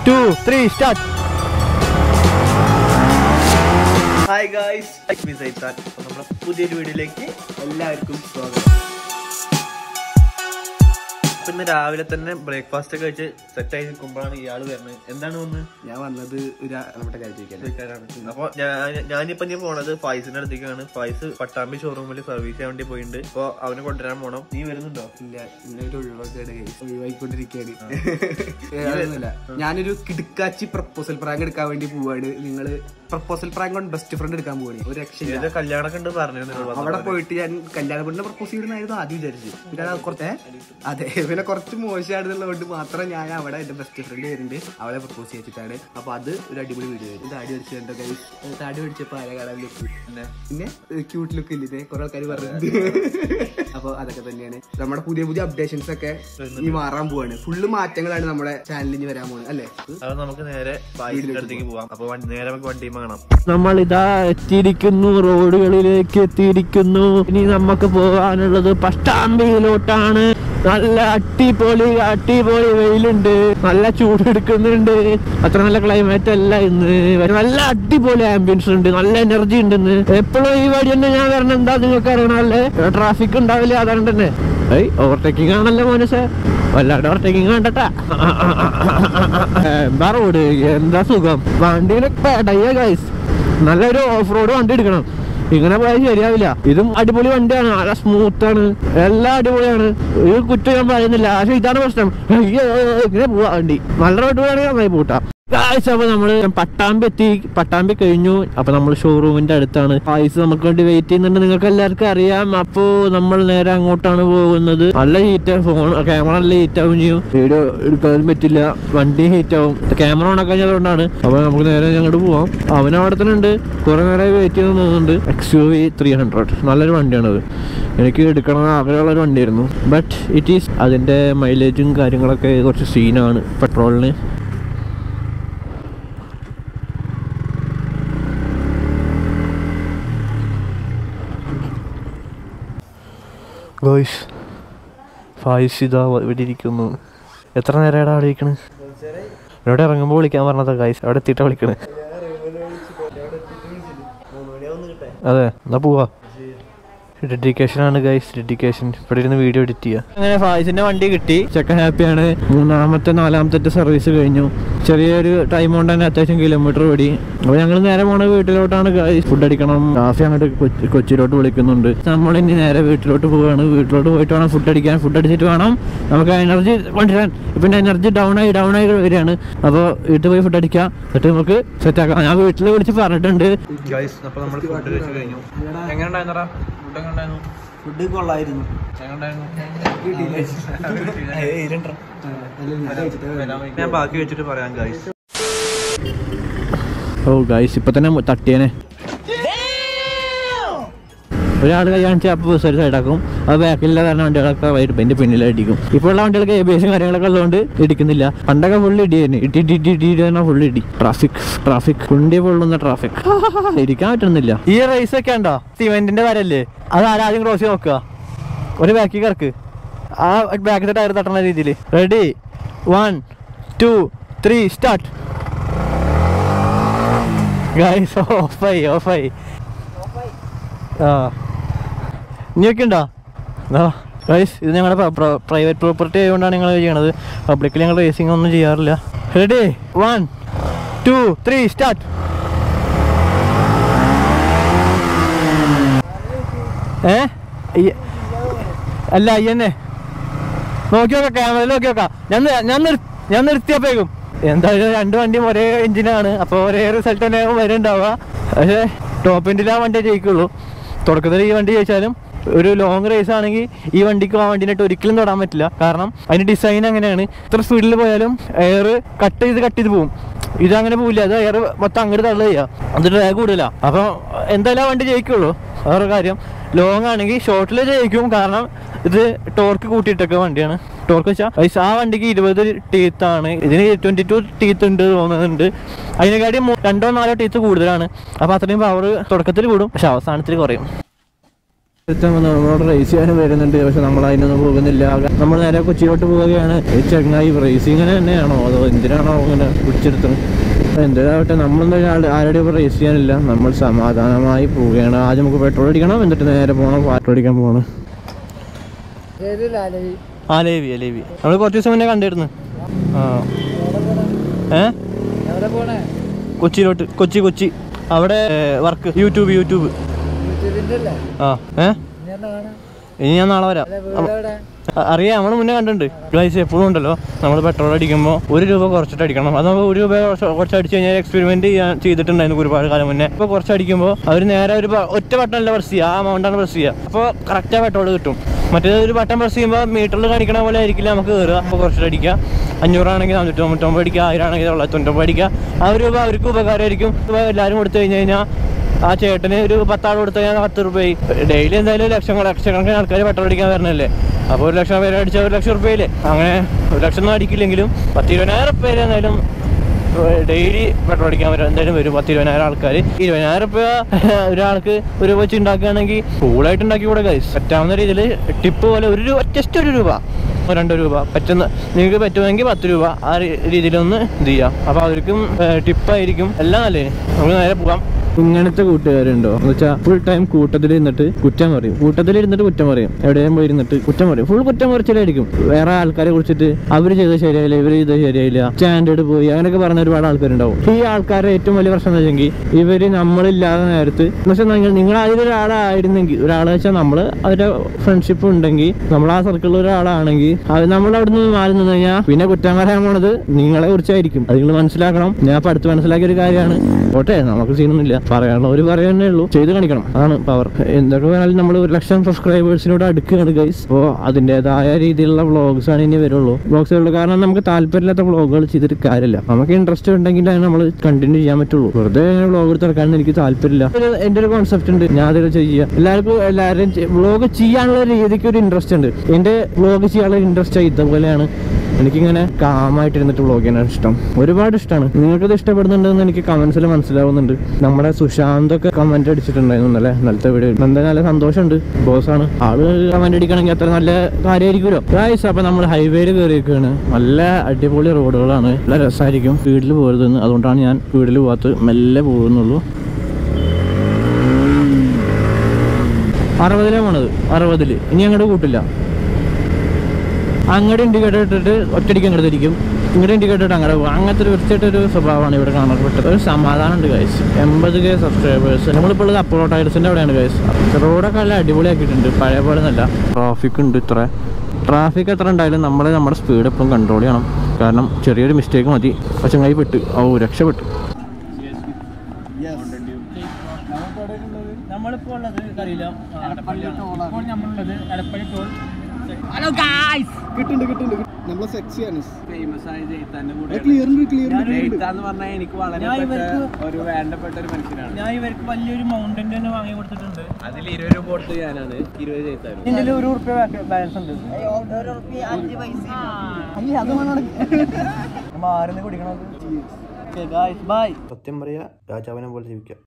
To three start hi guys സൈത്താൻ അപ്പോൾ നമ്മുടെ പുതിയൊരു വീഡിയോയിലേക്ക് എല്ലാവർക്കും സ്വാഗതം ഇപ്പൊ ഇന്ന് രാവിലെ തന്നെ ബ്രേക്ക്ഫാസ്റ്റ് ഒക്കെ കഴിച്ച് സെറ്റ് ആയി നിൽക്കുമ്പോഴാണ് ഇയാൾ വരുന്നത് എന്താണ് വന്ന് ഞാൻ വന്നത് ഒരു നമ്മുടെ കാര്യം ചോദിക്കാൻ ചോദിക്കാനാണ് അപ്പൊ ഞാൻ ഞാനിപ്പോ ഞാൻ പോണത് ഫൈസിന്റെ അടുത്തേക്കാണ് ഫൈസ് പട്ടാമ്പി ഷോറൂമിൽ സർവീസ് ചെയ്യാൻ വേണ്ടി പോയിട്ടുണ്ട് അപ്പൊ അവനെ കൊണ്ടുവരാൻ പോണം നീ വരുന്നുണ്ടോ ഇല്ല ഇന്നൊരു ഒഴിവാക്കിയാണ് ഒഴിവാക്കിക്കൊണ്ടിരിക്കുകയാണ് അതൊന്നുമില്ല ഞാനൊരു കിടുക്കാച്ചി പ്രപ്പോസൽ പ്രാങ്ക് എടുക്കാൻ വേണ്ടി പോവാണ് നിങ്ങള് പ്രപ്പോസൽ പ്രാങ്ക് കൊണ്ട് ബെസ്റ്റ് ഫ്രണ്ട് എടുക്കാൻ പോവാണ് ഒരു രക്ഷയില്ല ഏതോ കല്യാണമൊക്കെ ഉണ്ട് പറഞ്ഞു അവിടെ പോയിട്ട് ഞാൻ കല്യാണ പെണ്ണിനെ പ്രപ്പോസ് ചെയ്യുന്നതായിരുന്നു ആദ്യം വിചാരിച്ചു പിന്നെ അത് കുറച്ച് അതെ പിന്നെ കുറച്ച് മോശമാണെന്നുള്ളതുകൊണ്ട് മാത്രം ഞാൻ അവിടെ എന്റെ ബെസ്റ്റ് ഫ്രണ്ട് വരുന്നുണ്ട് അവളെ പ്രപ്പോസ് ചെയ്തിട്ടാണ് അപ്പൊ അത് ഒരു അടിപൊളി വീഡിയോ വരും താടി അടിച്ചു കണ്ടോ guys. താടി അടിച്ചപ്പോ ആരെ കാണാൻ ലുക്ക് പിന്നെ ക്യൂട്ട് ലുക്ക് ഇല്ലേ കുറെ ആൾക്കാർ പറഞ്ഞത് അപ്പൊ അതൊക്കെ തന്നെയാണ് നമ്മുടെ പുതിയ പുതിയ അപ്ഡേഷൻസ് ഒക്കെ ഇനി മാറാൻ പോവാണ് ഫുള്ള് മാറ്റങ്ങളാണ് നമ്മുടെ ചാനലിൽ ഇനി വരാൻ പോകുന്നത് അല്ലേ അത് നമുക്ക് നേരെ ഫൈസിന്റെ അടുത്തേക്ക് പോവാം അപ്പൊ വണ്ടി- നേരെ നമുക്ക് വണ്ടി കാണാം നമ്മൾ ഇതാ എത്തിയിരിക്കുന്നു റോഡുകളിലേക്ക് എത്തിയിരിക്കുന്നു ഇനി നമുക്ക് പോകാനുള്ളത് പട്ടാമ്പിയിലോട്ടാണ് നല്ല അടിപൊളി അടിപൊളി വെയിലുണ്ട് നല്ല ചൂടെടുക്കുന്നുണ്ട് അത്ര നല്ല ക്ലൈമറ്റ് അല്ല ഇന്ന് നല്ല അടിപൊളി ആംബിയൻസ് ഉണ്ട് നല്ല എനർജി ഉണ്ട് ഇന്ന് എപ്പോഴും ഈ വഴി തന്നെ ഞാൻ വരണം എന്താ നിങ്ങൾക്ക് അറിയണല്ലേ ട്രാഫിക് ഉണ്ടാവില്ല അതുകൊണ്ട് തന്നെ ഏയ് ഓവർടേക്കിംഗ് ആണല്ലോ മോനസേ വല്ലാണ്ട് ഓവർടേക്കിംഗ് കണ്ടട്ടാ എന്താ റോഡ് എന്താ സുഖം വണ്ടീനെ പെടയ്യ ഗൈസ് നല്ലൊരു ഓഫ് റോഡ് വണ്ടി എടുക്കണം ഇങ്ങനെ പോയാൽ ശരിയാവില്ല ഇതും അടിപൊളി വണ്ടിയാണ് നല്ല സ്മൂത്ത് ആണ് എല്ലാം അടിപൊളിയാണ് ഒരു കുറ്റം ഞാൻ പറയുന്നില്ല പക്ഷെ ഇതാണ് പ്രശ്നം അയ്യോ ഇങ്ങനെ പോവാ വണ്ടി നല്ല റോഡ് വേണമെങ്കിൽ നന്നായി പോട്ടാ ഗായ്സ് അപ്പൊ നമ്മള് പട്ടാമ്പി എത്തി പട്ടാമ്പി കഴിഞ്ഞു അപ്പൊ നമ്മൾ ഷോറൂമിന്റെ അടുത്താണ് പൈസ നമുക്ക് വേണ്ടി വെയിറ്റ് ചെയ്യുന്നുണ്ട് നിങ്ങൾക്ക് എല്ലാവർക്കും അറിയാം അപ്പോ നമ്മൾ നേരെ അങ്ങോട്ടാണ് പോകുന്നത് നല്ല ഹീറ്റ് ഫോൺ ക്യാമറ നല്ല ഹീറ്റ് ആവും ചെയ്യും വീഡിയോ എടുക്കാനും പറ്റില്ല വണ്ടി ഹീറ്റ് ആവും ക്യാമറ ഓൺ ആക്കാൻ അതുകൊണ്ടാണ് അപ്പൊ നമുക്ക് നേരെ അങ്ങോട്ട് പോവാം അവൻ അവിടെ തന്നെ ഉണ്ട് കുറെ നേരമായി വെയിറ്റ് ചെയ്ത് തോന്നുന്നുണ്ട് X U V three hundred നല്ലൊരു വണ്ടിയാണത് എനിക്ക് എടുക്കണം ആഗ്രഹമുള്ള ഒരു വണ്ടിയായിരുന്നു ബട്ട് ഇറ്റ് ഈസ് അതിന്റെ മൈലേജും കാര്യങ്ങളൊക്കെ കുറച്ച് സീനാണ് പെട്രോളിന് ഗോയ്സ് ഫായിസ് ഇതാ ഇവിടെ ഇരിക്കുന്നു എത്ര നേരം അവിടെ ഇരിക്കണ് ഇവിടെ ഇറങ്ങുമ്പോൾ വിളിക്കാൻ പറഞ്ഞതാ ഗൈസ് അവിടെ എത്തിയിട്ടാ വിളിക്കണ് അതെ എന്നാ പോവാ ഡെഡിക്കേഷൻ ആണ് ഗൈസ് ഡെഡിക്കേഷൻ ഇവിടെ ഇരുന്ന് വീഡിയോ എഡിറ്റ് ചെയ്യുക അങ്ങനെ ഫായിസിന്റെ വണ്ടി കിട്ടി ചെക്കൻ ഹാപ്പിയാണ് മൂന്നാമത്തെ നാലാമത്തെ സർവീസ് കഴിഞ്ഞു ചെറിയൊരു ടൈം കൊണ്ട് തന്നെ അത്യാവശ്യം കിലോമീറ്റർ ഓടി അപ്പൊ ഞങ്ങൾ നേരെ പോണ വീട്ടിലോട്ടാണ് ഗൈസ് ഫുഡ് അടിക്കണം കാഫി അങ്ങോട്ട് കൊച്ചി- കൊച്ചിയിലോട്ട് വിളിക്കുന്നുണ്ട് നമ്മൾ ഇനി നേരെ വീട്ടിലോട്ട് പോവാണ് വീട്ടിലോട്ട് പോയിട്ട് വേണം ഫുഡ് അടിക്കാൻ ഫുഡ് അടിച്ചിട്ട് വേണം നമുക്ക് എനർജി കൊണ്ടുവരാൻ പിന്നെ എനർജി ഡൗൺ ആയി ഡൗൺ ആയി വരികയാണ് അപ്പോൾ വീട്ടിൽ പോയി ഫുഡ് അടിക്കാം എന്നിട്ട് നമുക്ക് സെറ്റ് ആക്കാം ഞാൻ വീട്ടിൽ വിളിച്ച് പറഞ്ഞിട്ടുണ്ട് ഗൈസ് അപ്പൊ നമ്മൾ ഫുഡ് കഴിച്ച് കഴിഞ്ഞു എങ്ങനെ ഉണ്ടായിരുന്നടാ ഫുഡ് എങ്ങനെ ഉണ്ടായിരുന്നു ഫുഡ് കൊള്ളായിരുന്നു ഞാൻ ബാക്കി വെച്ചിട്ട് പറയാം ഗൈസ് ഓ ഗൈസ് ഇപ്പൊ തന്നെ തട്ടിയനെ ഒരാൾ കൈ കാണിച്ചാൽ അപ്പോൾ ബസ് ഒരു സൈഡാക്കും അത് ബാക്കിലുള്ള കാരണം വണ്ടികളൊക്കെ വൈകിട്ട് എൻ്റെ പിന്നിലടിക്കും ഇപ്പോൾ ഉള്ള വണ്ടികൾക്ക് എ ബി എസും കാര്യങ്ങളൊക്കെ ഉള്ളതുകൊണ്ട് ഇടിക്കുന്നില്ല പണ്ടൊക്കെ ഫുള്ള് ഇടി തന്നെ ഇടി ഇടി ഇടി ഇടി ഇടി ഫുൾ ഇടി ട്രാഫിക് ട്രാഫിക് കുണ്ടി പൊള്ളുന്ന ട്രാഫിക് ഇരിക്കാൻ പറ്റുന്നില്ല ഈ റേസ് ഒക്കെ ഉണ്ടോ സിമെന്റിന്റെ വരല്ലേ അത് ആരാദ്യം ക്രോസ് ചെയ്ത് നോക്കുക ഒരു ബാക്കി കിടക്ക് ആ ബാക്കിന്റെ ടയർ തട്ടുന്ന രീതിയിൽ ready one two three start guys ഓഫായി ഓഫായി ആ ഇനിയൊക്കെ ഉണ്ടോ ഗൈസ് ഇത് ഞങ്ങളുടെ പ്രൈവറ്റ് പ്രോപ്പർട്ടി ആയതുകൊണ്ടാണ് ഞങ്ങൾ ചെയ്യണത് പബ്ലിക്കിൽ ഞങ്ങൾ റേസിംഗ് ഒന്നും ചെയ്യാറില്ല ready one two three start ഏ ഈ- അല്ല ഈ തന്നെ നോക്കി നോക്കാം ക്യാമറയിൽ നോക്കി നോക്കാം ഞാൻ നി- ഞാൻ നിർ- ഞാൻ നിർത്തിയപ്പോഴേക്കും എന്തായാലും രണ്ട് വണ്ടിയും ഒരേ എഞ്ചിനാണ് അപ്പോൾ ഒരേ റിസൾട്ട് തന്നെ വരുന്നുണ്ടാവുക പക്ഷേ ടോപ്പ് എൻഡിൽ ആ വണ്ടിയെ ജയിക്കുള്ളൂ തുടക്കത്തിൽ ഈ വണ്ടി ജയിച്ചാലും ഒരു ലോങ് റേസ് ആണെങ്കിൽ ഈ വണ്ടിക്ക് ആ വണ്ടിനായിട്ട് ഒരിക്കലും തൊടാൻ പറ്റില്ല കാരണം അതിന്റെ ഡിസൈൻ അങ്ങനെയാണ് ഇത്ര സ്പീഡിൽ പോയാലും എയർ കട്ട് ചെയ്ത് കട്ട് ചെയ്ത് പോകും ഇതങ്ങനെ പോവില്ല അത് എയർ മൊത്തം അങ്ങോട്ട് തള്ളുക ചെയ്യുക അത് ഡ്രാഗ് കൂടുതലാ അപ്പോൾ എന്തായാലും ആ വണ്ടി ജയിക്കുള്ളൂ വേറെ കാര്യം ലോങ് ആണെങ്കിൽ ഷോർട്ടിൽ ജയിക്കും കാരണം ഇത് ടോർക്ക് കൂട്ടിയിട്ടൊക്കെ വണ്ടിയാണ് ടോർക്ക് വെച്ചാൽ ആ വണ്ടിക്ക് ഇരുപത് ടീത്ത് ആണ് ഇതിന് ട്വന്റി ടു ടീത്ത് ഉണ്ട് തോന്നുന്നുണ്ട് അതിനെക്കാട്ടി മൂ- രണ്ടോ നാലോ ടീത്ത് കൂടുതലാണ് അപ്പോൾ അത്രയും പവർ തുടക്കത്തിൽ കൂടും പക്ഷെ അവസാനത്തിൽ കുറയും നമ്മളോട് റേസ് ചെയ്യാനും വരുന്നുണ്ട് പക്ഷെ നമ്മൾ അതിനൊന്നും പോകുന്നില്ല നമ്മൾ നേരെ കൊച്ചിയിലോട്ട് പോവുകയാണ് ഈ ചങ്ങായി റേസിങ്ങിന് തന്നെയാണോ അതോ എന്തിനാണോ ഇങ്ങനെ പിടിച്ചെടുത്തത് എന്തിനാവട്ടെ നമ്മളെന്താ ആരുടെ ഇപ്പോൾ റേസ് ചെയ്യാനില്ല നമ്മൾ സമാധാനമായി പോവുകയാണ് ആദ്യം നമുക്ക് പെട്രോൾ അടിക്കണം എന്നിട്ട് നേരെ പോകണം പെട്രോൾ അടിക്കാൻ പോകണം ആ ലേവി ലേവി നമ്മൾ കുറച്ച് ദിവസം മുന്നേ കണ്ടിരുന്നു ആ ഏ കൊച്ചിയിലോട്ട് കൊച്ചി കൊച്ചി അവിടെ വർക്ക് യൂട്യൂബ് യൂട്യൂബ് ആ ഏ ഇനി ഞാൻ നാളെ വരാം അ- അറിയാം നമ്മൾ മുന്നേ കണ്ടിട്ടുണ്ട് ഗൈസ് എപ്പോഴും ഉണ്ടല്ലോ നമ്മൾ പെട്രോൾ അടിക്കുമ്പോൾ ഒരു രൂപ കുറച്ചിട്ട് അടിക്കണം അത് നമ്മൾ ഒരു രൂപ കുറച്ച് കുറച്ച് അടിച്ച് കഴിഞ്ഞാൽ എക്സ്പെരിമെന്റ് ചെയ്യാൻ ചെയ്തിട്ടുണ്ടായിരുന്നു ഒരുപാട് കാലം മുന്നേ ഇപ്പോൾ കുറച്ച് അടിക്കുമ്പോൾ അവർ നേരെ ഒരു ബ- ഒറ്റ ബട്ടണല്ല പ്രസ് ചെയ്യുക ആ amount ആണ് പ്രസ് ചെയ്യുക അപ്പോൾ കറക്റ്റാ പെട്രോൾ കിട്ടും മറ്റേത് ഒരു ബട്ടൺ പ്രസ് ചെയ്യുമ്പോൾ മീറ്ററിൽ കാണിക്കണ പോലെ ആയിരിക്കില്ല നമുക്ക് കയറുക അപ്പോൾ കുറച്ചിട്ട് അടിക്കുക അഞ്ഞൂറാണെങ്കിൽ നാനൂറ്റി തൊണ്ണൂറ്റൊമ്പത് അടിക്കുക ആയിരം ആണെങ്കിൽ തൊള്ളായിരത്തി തൊണ്ണൂറ്റൊമ്പത് അടിക്കുക ആ ഒരു രൂപ അവർക്ക് ഉപകാരമായിരിക്കും ഇപ്പോൾ എല്ലാവരും കൊടുത്തു കഴിഞ്ഞ് കഴിഞ്ഞാൽ ആ ചേട്ടന് ഒരു പത്താൾ കൊടുത്തു കഴിഞ്ഞാൽ പത്ത് റുപ്യ ഡെയിലി എന്തായാലും ലക്ഷങ്ങൾ ലക്ഷക്കണക്കിന് ആൾക്കാർ പെട്രോൾ അടിക്കാൻ വരണല്ലേ അപ്പോൾ ഒരു ലക്ഷം പേര് അടിച്ചാൽ ഒരു ലക്ഷം റുപ്യയില്ലേ അങ്ങനെ ഒരു ലക്ഷം ഒന്നും അടിക്കില്ലെങ്കിലും പത്ത് ഇരുപതിനായിരം പേര് എന്തായാലും ഡെയിലി പെട്രോൾ അടിക്കാൻ വരും എന്തായാലും വരും പത്ത് ഇരുപതിനായിരം ആൾക്കാർ ഇരുപതിനായിരം റുപ്യ ഒരാൾക്ക് ഒരു വെച്ച് ഉണ്ടാക്കുകയാണെങ്കിൽ കൂളായിട്ട് ഉണ്ടാക്കി കൂടെ കൈസ് പറ്റാവുന്ന രീതിയിൽ ടിപ്പ് പോലെ ഒരു രൂപ ജസ്റ്റ് ഒരു രൂപ രണ്ട് രൂപ പറ്റുന്ന നിങ്ങൾക്ക് പറ്റുമെങ്കിൽ പത്ത് രൂപ ആ രീ- രീതിയിലൊന്ന് ഇത് ചെയ്യാം അപ്പോൾ അവർക്കും ടിപ്പായിരിക്കും എല്ലാം നല്ലേ നമുക്ക് നേരെ പോകാം ഇങ്ങനത്തെ കൂട്ടുകാരുണ്ടോ എന്ന് വെച്ചാൽ ഫുൾ ടൈം കൂട്ടത്തിൽ ഇരുന്നിട്ട് കുറ്റം പറയും കൂട്ടത്തിൽ ഇരുന്നിട്ട് കുറ്റം പറയും എവിടെയും പോയി ഇരുന്നിട്ട് കുറ്റം പറയും ഫുൾ കുറ്റം പറച്ചിലായിരിക്കും വേറെ ആൾക്കാരെ കുറിച്ചിട്ട് അവര് ചെയ്തത് ശരിയായില്ല ഇവര് ചെയ്തത് ശരിയായില്ല സ്റ്റാൻഡേർഡ് പോയി അങ്ങനെയൊക്കെ പറഞ്ഞ ഒരുപാട് ആൾക്കാരുണ്ടാവും ഈ ആൾക്കാരുടെ ഏറ്റവും വലിയ പ്രശ്നം എന്ന് വെച്ചെങ്കിൽ ഇവര് നമ്മളില്ലാതെ നേരത്ത് എന്ന് വെച്ചാൽ നിങ്ങൾ നിങ്ങൾ അതിലൊരാളായിരുന്നെങ്കിൽ ഒരാളെ വെച്ചാൽ നമ്മൾ അവരുടെ ഫ്രണ്ട്ഷിപ്പ് ഉണ്ടെങ്കിൽ നമ്മൾ ആ സർക്കിളിൽ ഒരാളാണെങ്കിൽ അത് നമ്മൾ അവിടെ നിന്ന് മാറി നിന്ന് കഴിഞ്ഞാൽ പിന്നെ കുറ്റം പറയാൻ പോണത് നിങ്ങളെ കുറിച്ചായിരിക്കും അത് നിങ്ങൾ മനസ്സിലാക്കണം ഞാൻ ഇപ്പൊ അടുത്ത് മനസ്സിലാക്കിയ ഒരു കാര്യമാണ് ഓട്ടെ നമുക്ക് സീനൊന്നുമില്ല പറയാനുള്ള ഒരു പറയുന്നേ ഉള്ളൂ ചെയ്ത് കാണിക്കണം അതാണ് പവർ എന്തൊക്കെ പറഞ്ഞാലും നമ്മൾ ഒരു ലക്ഷം സബ്സ്ക്രൈബേഴ്സിനോട് അടുക്കുകയാണ് ഗൈസ് അപ്പോൾ അതിൻ്റെതായ രീതിയിലുള്ള വ്ളോഗ്സ് ആണ് ഇനി വരുള്ളൂ വ്ളോഗ്സ് ഉള്ളൂ കാരണം നമുക്ക് താല്പര്യമില്ലാത്ത വ്ളോഗുകൾ ചെയ്തിട്ട് കാര്യമില്ല നമുക്ക് ഇൻട്രസ്റ്റ് ഉണ്ടെങ്കിലാണ് നമ്മൾ കണ്ടിന്യൂ ചെയ്യാൻ പറ്റുള്ളൂ വെറുതെ വ്ളോഗ് എടുത്തിറക്കാൻ എനിക്ക് താല്പര്യമില്ല ഒരു- എൻ്റെ ഒരു കോൺസെപ്റ്റ് ഉണ്ട് ഞാൻ അതിൽ ചെയ്യുക എല്ലാവർക്കും എല്ലാവരും വ്ളോഗ് ചെയ്യാനുള്ള രീതിക്ക് ഒരു ഇൻട്രസ്റ്റ് ഉണ്ട് എൻ്റെ വ്ളോഗ് ചെയ്യാനുള്ള ഇൻട്രസ്റ്റ് ഇതുപോലെയാണ് എനിക്കിങ്ങനെ കാമായിട്ടിരുന്നിട്ട് വ്ളോഗ് ചെയ്യാനാണ് ഇഷ്ടം ഒരുപാട് ഇഷ്ടമാണ് നിങ്ങൾക്കത് ഇഷ്ടപ്പെടുന്നുണ്ടെന്ന് എനിക്ക് കമന്റ്സിൽ മനസ്സിലാവുന്നുണ്ട് നമ്മുടെ സുശാന്തൊക്കെ കമന്റ് അടിച്ചിട്ടുണ്ടായിരുന്നു അല്ലേ ഇന്നലത്തെ വീഡിയോ എന്താ നല്ല സന്തോഷമുണ്ട് ബോസാണ് ആള് കമന്റ് അടിക്കണമെങ്കിൽ അത്ര നല്ല കാര്യമായിരിക്കുമല്ലോ ഗായ്സ് അപ്പൊ നമ്മൾ ഹൈവേയിൽ കയറിയിരിക്കുകയാണ് നല്ല അടിപൊളി റോഡുകളാണ് നല്ല രസമായിരിക്കും സ്പീഡിൽ പോകരുതെന്ന് അതുകൊണ്ടാണ് ഞാൻ സ്പീഡിൽ പോകാത്ത മെല്ലെ പോകുന്നുള്ളൂ അറുപതിലേ പോണത് അറുപതില് ഇനി അങ്ങോട്ട് കൂട്ടില്ല അങ്ങോട്ട് ഇൻഡിക്കേറ്റർ ഇട്ടിട്ട് ഒറ്റടിക്ക് അങ്ങോട്ട് തിരിക്കും ഇങ്ങോട്ട് ഇൻഡിക്കേറ്റർ ഇട്ട് അങ്ങനെ പോകും അങ്ങനത്തെ ഒരു വൃത്തിയായിട്ടൊരു സ്വഭാവമാണ് ഇവിടെ കാണപ്പെട്ടത് ഒരു സമാധാനം ഉണ്ട് ഗൈസ് എൺപത് കെ സബ്സ്ക്രൈബേഴ്സ് നമ്മളിപ്പോൾ ഉള്ളത് അപ്പോളോ ടൈൽസിൻ്റെ അവിടെയാണ് ഗൈസ് റോഡൊക്കെ നല്ല അടിപൊളിയാക്കിയിട്ടുണ്ട് പഴയ പോലെ നല്ല ട്രാഫിക് ഉണ്ട് ഇത്ര ട്രാഫിക് എത്ര ഉണ്ടായാലും നമ്മൾ നമ്മുടെ സ്പീഡ് എപ്പോഴും കൺട്രോൾ ചെയ്യണം കാരണം ചെറിയൊരു മിസ്റ്റേക്ക് മതി പക്ഷെ കൈ പെട്ട് ഓ രക്ഷപ്പെട്ടു നമ്മളിപ്പോൾ ഉള്ളത് അറിയില്ല ഇപ്പോൾ നമ്മളുള്ളത് എടപ്പള്ളി ടോൾ ഹലോ ഗായ്സ് കിട്ടുന്നുണ്ട് കിട്ടുന്നുണ്ട് നമ്മളെ സെക്സിയാണ് ഫേമസ് ആയ ജയിത്താന്റെ കൂടെ ക്ലിയർ ഉണ്ട് ക്ലിയർ ജയിത്താന്ന് പറഞ്ഞാൽ എനിക്ക് വളരെ ഞാൻ പെട്ട ഇവർക്ക് ഒരു വേണ്ടപ്പെട്ട ഒരു മനുഷ്യനാണ് ഞാൻ ഇവർക്ക് വലിയൊരു മൗണ്ടൻ തന്നെ വാങ്ങി കൊടുത്തിട്ടുണ്ട് അതിൽ ഇരുപത് രൂപ കൊടുത്ത് ഞാനാണ് ഇരുപത് ജയിത്താനും ഇതിൽ ഒരു ഉറുപ്പ്യ ബാലൻസ് ഉണ്ട് മാറുന്ന കുടിക്കണത് ബൈ സത്യം പറയാ രാജാവിനെ പോലെ ജീവിക്കാം